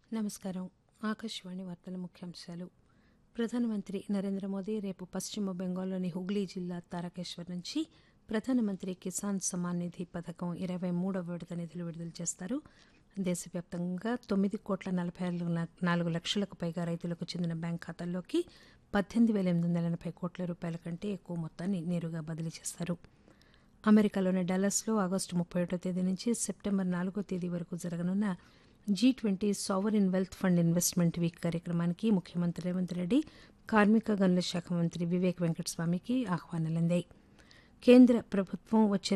నమస్కారం ఆకాశవాణి వార్తల ముఖ్యాంశాలు ప్రధానమంత్రి నరేంద్ర మోదీ రేపు పశ్చిమ బెంగాల్లోని హుగ్లీ జిల్లా తారకేశ్వర్ నుంచి ప్రధానమంత్రి కిసాన్ సమ్మాన్ నిధి పథకం ఇరవై మూడవ విడత నిధులు విడుదల చేస్తారు దేశవ్యాప్తంగా తొమ్మిది కోట్ల నలభై ఆరు ల- నాలుగు లక్షలకు పైగా రైతులకు చెందిన బ్యాంక్ ఖాతాల్లోకి పద్దెనిమిది వేల ఎనిమిది వందల ఎనభై కోట్ల రూపాయల కంటే ఎక్కువ మొత్తాన్ని నేరుగా బదిలీ చేస్తారు అమెరికాలోని డల్లస్లో ఆగస్టు ముప్పై ఒకటో తేదీ నుంచి సెప్టెంబర్ నాలుగో తేదీ వరకు జరగనున్న G twenty sovereign wealth fund investment week కార్యక్రమానికి ముఖ్యమంత్రి రేవంత్ రెడ్డి కార్మిక గనుల శాఖ మంత్రి వివేక్ వెంకటస్వామికి ఆహ్వానాలు అందాయి కేంద్ర ప్రభుత్వం వచ్చే